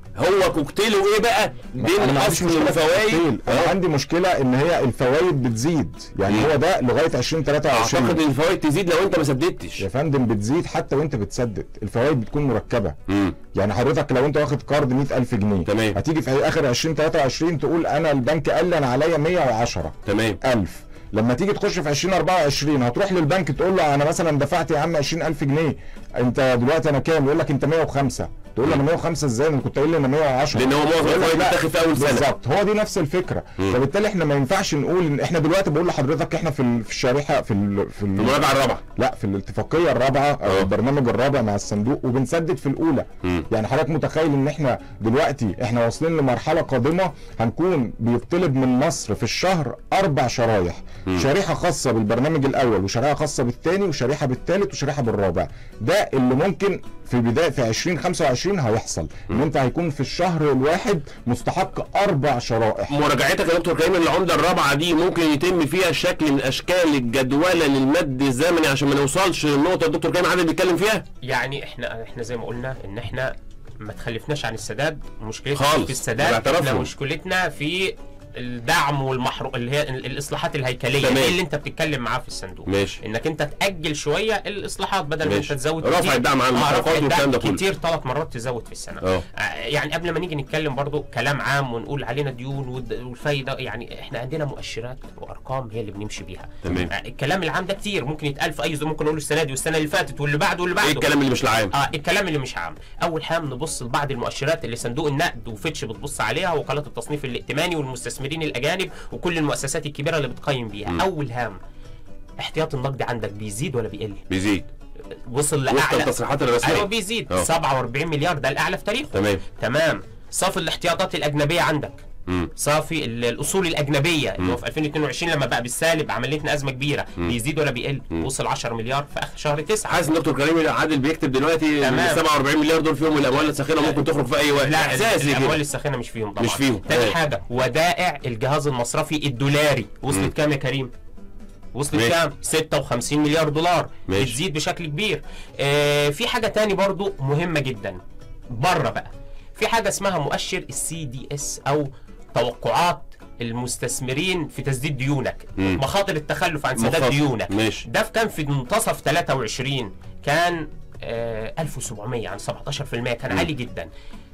هو كوكتيله ايه بقى دين انا ما عنديش اصل مشكله في وفوائد التفصيل. انا آه. عندي مشكله ان هي الفوائد بتزيد يعني مم. هو ده لغايه 2023 اعتقد ان الفوائد تزيد لو انت ما سددتش يا فندم بتزيد حتى وانت بتسدد الفوائد بتكون مركبه امم يعني حضرتك لو انت واخد قرض 100000 جنيه تمام. هتيجي في اخر 2023 تقول انا البنك قال لي انا عليا 110 تمام ألف لما تيجي تخش في 2024 هتروح للبنك تقول له انا مثلا دفعت يا عم 20000 جنيه انت دلوقتي انا كام يقول لك انت 105 تقول له انا 105 ازاي انا كنت قايل لي انا 110 لان هو معظم يقول لك الفوائد لا. بتاخد في اول سنه بالظبط هو دي نفس الفكره مم. فبالتالي احنا ما ينفعش نقول ان احنا دلوقتي بقول لحضرتك احنا في ال- في الشريحه في ال في, ال- المراجعه الرابعه لا في الاتفاقيه الرابعه او اه. البرنامج الرابع مع الصندوق وبنسدد في الاولى مم. يعني حضرتك متخيل ان احنا دلوقتي احنا واصلين لمرحله قادمه هنكون بيطلب من مصر في الشهر اربع شرايح شريحه خاصه بالبرنامج الاول وشريحه خاصه بالثاني وشريحه بالثالث وشريحه بالرابع ده اللي ممكن في بدايه في 2025 هيحصل ان انت هيكون في الشهر الواحد مستحق اربع شرائح مراجعتك يا دكتور كريم العمده الرابعه دي ممكن يتم فيها شكل من اشكال الجدوله للمد الزمني عشان ما نوصلش للنقطه الدكتور كريم عادل بيتكلم فيها يعني احنا احنا زي ما قلنا ان احنا ما تخلفناش عن السداد مشكلتنا خالص. في السداد باعتراف احنا له. مشكلتنا في الدعم والمحروق اللي هي ال- الاصلاحات الهيكليه تمام. ايه اللي انت بتتكلم معاه في الصندوق ماشي. انك انت تاجل شويه الاصلاحات بدل ما ماشي. انت تزود رفع كتير. الدعم عن آه، المحروقات رفع الدعم والكلام ده كله. كتير ثلاث مرات تزود في السنه اه آه، يعني قبل ما نيجي نتكلم برضو كلام عام ونقول علينا ديون والد- والفايده يعني احنا عندنا مؤشرات وارقام هي اللي بنمشي بيها تمام. آه، الكلام العام ده كتير ممكن يتقال في اي زي ممكن نقوله السنه دي والسنه اللي فاتت واللي بعده واللي بعده ايه الكلام اللي مش العام اه الكلام اللي مش عام اول حاجه نبص لبعض المؤشرات اللي صندوق النقد وفيتش بتبص عليها وكالات التصنيف الائتماني والمستثمرين الاجانب وكل المؤسسات الكبيره اللي بتقيم بيها م. اول هام احتياط النقد عندك بيزيد ولا بيقل بيزيد وصل وفق لاعلى التصريحات ايوه الرسميه بيزيد اه. 47 مليار ده الاعلى في تاريخه تمام تمام صافي الاحتياطات الاجنبيه عندك امم صافي ال- الاصول الاجنبيه اللي مم. هو في 2022 لما بقى بالسالب عملت لنا ازمه كبيره مم. بيزيد ولا بيقل مم. وصل 10 مليار في اخر شهر 9 حاسس ان دكتور كريم عادل بيكتب دلوقتي تمام. ال 47 مليار دول فيهم الاموال الساخنه ممكن تخرج في اي وقت لا احساسي الاموال كده الساخنه مش فيهم طبعا مش فيهم. تاني ايه. حاجه ودائع الجهاز المصرفي الدولاري مم. وصلت كام يا كريم وصلت ماشي. كام 56 مليار دولار ماشي. بتزيد بشكل كبير آه في حاجه تاني برضو مهمه جدا بره بقى في حاجه اسمها مؤشر السي دي اس او توقعات المستثمرين في تسديد ديونك مم. مخاطر التخلف عن سداد مخاطر. ديونك ماشي ده كان في منتصف 23 كان آه 1700 يعني 17% كان مم. عالي جدا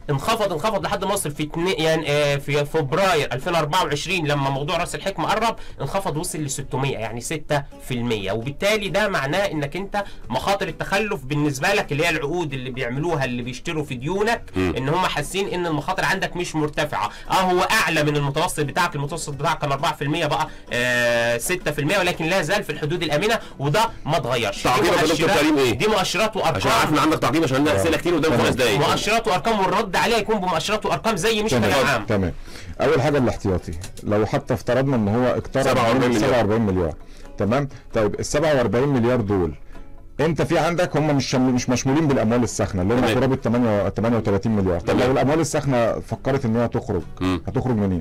انخفض انخفض لحد ما وصل في اتنين يعني آه، في فبراير 2024 لما موضوع راس الحكمه قرب انخفض وصل ل 600 يعني 6% وبالتالي ده معناه انك انت مخاطر التخلف بالنسبه لك اللي هي العقود اللي بيعملوها اللي بيشتروا في ديونك ان هم حاسين ان المخاطر عندك مش مرتفعه اه هو اعلى من المتوسط بتاعك المتوسط بتاعك كان 4% بقى آه 6% ولكن لا زال في الحدود الامنه وده ما اتغيرش دي تعقيبك يا دكتور مؤشرات- كريم إيه؟ دي مؤشرات وارقام عشان عارف ان عندك تعقيب عشان عندنا اسئله كتير قدام تمام. خمس دقايق مؤشرات وارقام والرد عليها يكون بمؤشرات وارقام زي مش كلام تمام عام تمام اول حاجه الاحتياطي لو حتى افترضنا ان هو اقترب 47 من مليار. 47 مليار تمام طيب ال 47 مليار دول انت في عندك هم مش شم- مش مشمولين بالاموال الساخنه اللي هم تمام. قرابه 8 38 مليار طب تمام. لو الاموال الساخنه فكرت ان هي تخرج مم. هتخرج منين؟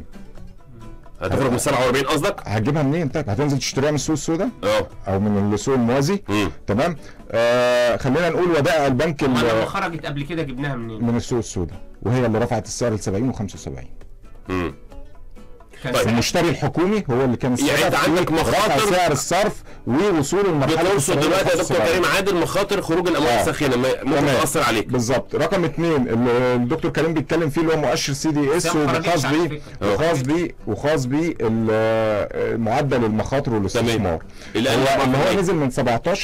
هتخرج من 47 قصدك؟ هتجيبها منين طيب هتنزل تشتريها من السوق السوداء اه او من السوق الموازي مم. تمام آه خلينا نقول ودائع البنك ال- ما لما خرجت قبل كده جبناها منين؟ من السوق السوداء وهي اللي رفعت السعر ل 70 و75 مم. كان طيب. ساعتها- المشتري الحكومي هو اللي كان يعني السبب انت في عندك رفع مخاطر- سعر الصرف ووصول المرحله بتقصد السعرية دلوقتي يا دكتور 75. كريم عادل مخاطر خروج الاموال آه. الساخنه ما- ممكن تمام. تاثر عليك بالظبط رقم اثنين اللي الدكتور كريم بيتكلم فيه اللي هو مؤشر سي دي اس بس ما خرجتش وخاص على بيه فكرة. وخاص بيه وخاص بيه ال- معدل المخاطر والاستثمار اللي هو قال اللي هو 4%. نزل من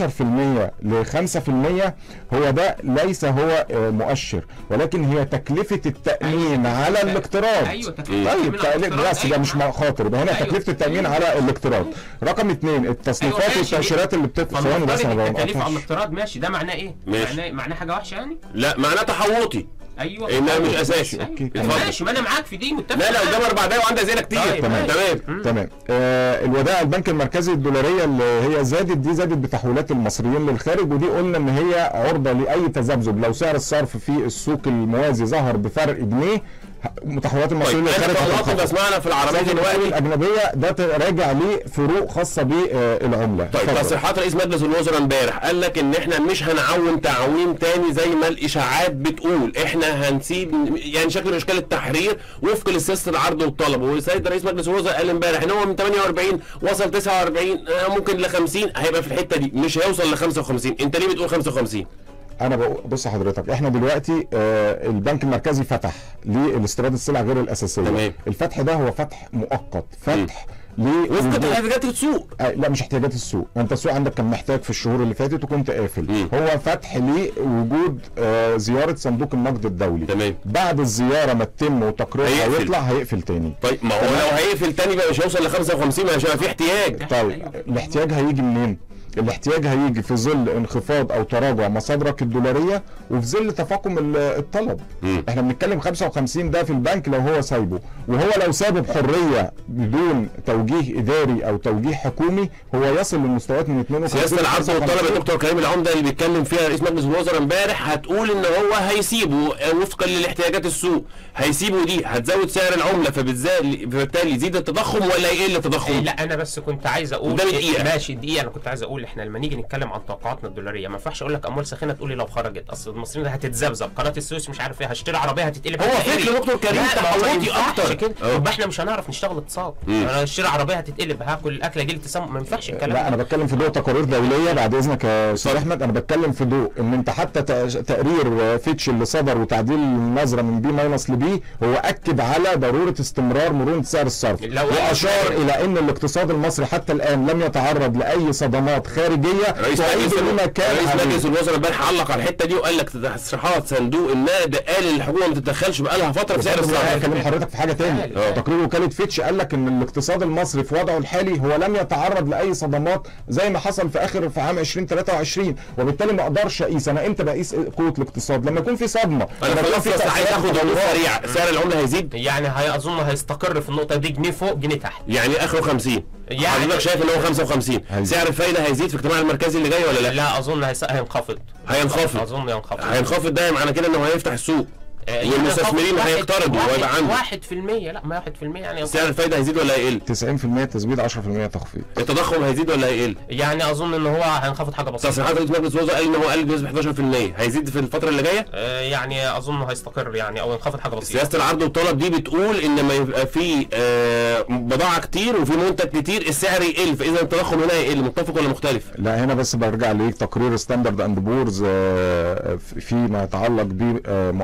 17% ل 5% هو ده ليس هو آه، مؤشر ولكن هي تكلفه التامين أيوة. على الاقتراض ايوه طيب تكلفة تقليل بس ده مش مخاطر يبقى هنا أيوة. تكلفه التامين أيوة. على الاقتراض رقم اثنين التصنيفات أيوة، ماشي. والتاشيرات اللي بتدفع ثواني بس انا التكاليف على بقطعش. الاقتراض ماشي ده معناه ايه؟ ماشي. معناه معناه حاجه وحشه يعني؟ لا معناه تحوطي ايوه انها مش اساسي أيوة. أوكي. اتفضل. ماشي ما انا معاك في دي متفق لا لا معاك. قدام اربع دقايق وعندها اسئله كتير طيب، تمام ماشي. تمام تمام آه الودائع البنك المركزي الدولاريه اللي هي زادت دي زادت بتحويلات المصريين للخارج ودي قلنا ان هي عرضه لاي تذبذب لو سعر الصرف في السوق الموازي ظهر بفرق جنيه ه- تحويلات المصريين طيب انا للخارج طلعت هتنخفض. بسمعنا في العربيه زائد الوقت دلوقتي الاجنبيه ده ت- راجع لفروق خاصه بالعمله طيب تصريحات رئيس مجلس الوزراء امبارح قال لك ان احنا مش هنعوم تعويم تاني زي ما الاشاعات بتقول احنا هنسيب يعني شكل من اشكال التحرير وفق لسياسه العرض والطلب والسيد رئيس مجلس الوزراء قال امبارح ان هو من 48 وصل 49 آه، ممكن ل 50 هيبقى في الحته دي مش هيوصل ل 55 انت ليه بتقول 55 انا بقول بص حضرتك احنا دلوقتي آه البنك المركزي فتح لاستيراد السلع غير الاساسيه تمام. الفتح ده هو فتح مؤقت فتح وفق لوجود- احتياجات السوق آه، لا مش احتياجات السوق انت السوق عندك كان محتاج في الشهور اللي فاتت وكنت قافل مم. هو فتح لوجود آه، زياره صندوق النقد الدولي تمام بعد الزياره ما تتم وتقريرها هيقفل. هيطلع هيقفل تاني طيب ما هو لو هيقفل تاني بقى مش هيوصل ل 55 عشان في احتياج طيب الاحتياج هيجي منين الاحتياج هيجي في ظل انخفاض او تراجع مصادرك الدولاريه وفي ظل تفاقم ال- الطلب مم. احنا بنتكلم 55 ده في البنك لو هو سايبه وهو لو سابه بحريه بدون توجيه اداري او توجيه حكومي هو يصل للمستويات من 52 سياسه العرض والطلب يا 55. دكتور كريم العمده اللي بيتكلم فيها رئيس مجلس الوزراء امبارح هتقول ان هو هيسيبه آه، وفقا لاحتياجات السوق هيسيبه دي هتزود سعر العمله فبالذات- فبالتالي يزيد التضخم ولا يقل إيه التضخم؟ لا انا بس كنت عايز اقول قدامي دقيقة. ماشي دقيقه انا كنت عايز اقول احنا لما نيجي نتكلم عن توقعاتنا الدولاريه ما ينفعش اقول لك اموال ساخنه تقول لي لو خرجت اصل المصريين ده هتتذبذب قناه السويس مش عارف ايه هشتري عربيه هتتقلب هو هتتقلب. فكر دكتور كريم لا، ما هو ما تحوطي ينفعش أكتر. كده أه. يبقى احنا مش هنعرف نشتغل اقتصاد مم. انا اشتري عربيه هتتقلب هاكل الاكل اجي لي تسمم ما ينفعش الكلام لا انا ده بتكلم في ضوء تقارير دوليه بعد اذنك يا استاذ احمد انا بتكلم في ضوء ان انت حتى تأ- تقرير فيتش اللي صدر وتعديل النظره من بي ماينس لبي هو اكد على ضروره استمرار مرونه سعر الصرف لو- واشار الى ان الاقتصاد المصري حتى الان لم يتعرض لاي صدمات خارجيه رئيس تعيد مجلس لما كان رئيس عليه. مجلس الوزراء امبارح علق على الحته دي وقال لك تصريحات صندوق النقد قال ان الحكومه ما تتدخلش بقى لها فتره في سعر بس انا الصرف هكلم حضرتك في حاجه تاني آه. تقرير وكاله فيتش قال لك ان الاقتصاد المصري في وضعه الحالي هو لم يتعرض لاي صدمات زي ما حصل في اخر في عام 2023 وبالتالي ما اقدرش اقيس انا امتى بقيس قوه الاقتصاد لما يكون في صدمه انا لما يكون خلاص في بس عايز تأثيرات اخد ردود تغيرات. سريعه سعر العمله هيزيد يعني هي اظن هيستقر في النقطه دي جنيه فوق جنيه تحت يعني اخره 50 يعني- حضرتك شايف ان هو 55 هيزيد. سعر الفايده هيزيد في الاجتماع المركزي اللي جاي ولا لا؟ لا اظن هيس- هينخفض هينخفض اظن ينخفض هينخفض ده معنى كده انه هيفتح السوق آه، والمستثمرين واحد- هيقترضوا واحد- ويبقى عنده. واحد في المية لا ما واحد في المية يعني سعر الفايده هيزيد ولا هيقل؟ 90% تثبيت 10% تخفيض التضخم هيزيد ولا هيقل؟ يعني اظن ان هو هينخفض حاجه بسيطه تصريحات رئيس مجلس الوزراء قال ان هو قال بنسبه 11% هيزيد في الفتره اللي جايه؟ آه، يعني اظن هيستقر يعني او ينخفض حاجه بسيطه سياسه العرض والطلب دي بتقول ان ما يبقى في آه، بضاعه كتير وفي منتج كتير السعر يقل فاذا التضخم هنا هيقل متفق ولا مختلف؟ لا هنا بس برجع لتقرير ستاندرد اند بورز فيما يتعلق بمؤشر مدير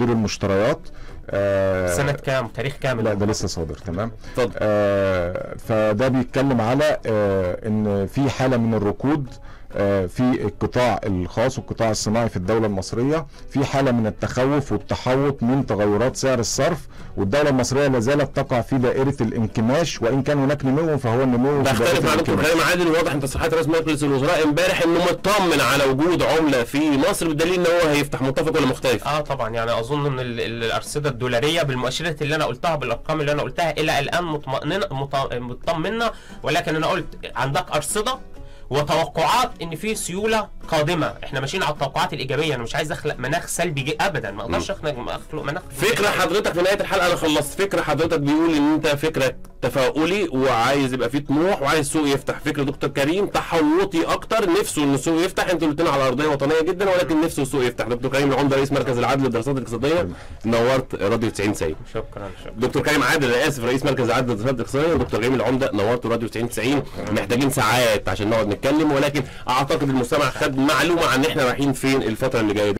المشتريات آه، سنه كام تاريخ كام لا ده لسه صادر تمام اتفضل آه، فده بيتكلم على آه، ان في حاله من الركود آه، في القطاع الخاص والقطاع الصناعي في الدوله المصريه في حاله من التخوف والتحوط من تغيرات سعر الصرف والدوله المصريه لا زالت تقع في دائره الانكماش وان كان هناك نمو فهو النمو في بختلف دائره مع دكتور الانكماش كريم عادل واضح ان تصريحات رئيس مجلس الوزراء امبارح انه مطمن على وجود عمله في مصر بالدليل ان هو هيفتح متفق ولا مختلف اه طبعا يعني اظن من ال- ال- الارصده الدولاريه بالمؤشرات اللي انا قلتها بالارقام اللي انا قلتها الى الان مطمئنه مط- مطمنه ولكن انا قلت عندك ارصده وتوقعات ان في سيوله قادمه احنا ماشيين على التوقعات الايجابيه انا مش عايز اخلق مناخ سلبي جي- ابدا ما اقدرش اخلق اخلق مناخ فكرة حضرتك في نهاية الحلقة أنا خلصت فكرة حضرتك بيقول إن أنت فكرة تفاؤلي وعايز يبقى فيه طموح وعايز السوق يفتح فكرة دكتور كريم تحوطي أكتر نفسه إن السوق يفتح أنتوا الاتنين على أرضية وطنية جدا ولكن نفسه السوق يفتح دكتور كريم العمدة رئيس مركز العدل للدراسات الاقتصادية نورت راديو 90 سعيد شكرا شكرا دكتور كريم عادل انا اسف رئيس مركز العدل للدراسات الاقتصاديه ودكتور كريم العمده نورت راديو 90 90 محتاجين ساعات عشان نقعد نتكلم ولكن اعتقد المستمع خد معلومه عن احنا رايحين فين الفتره اللي جايه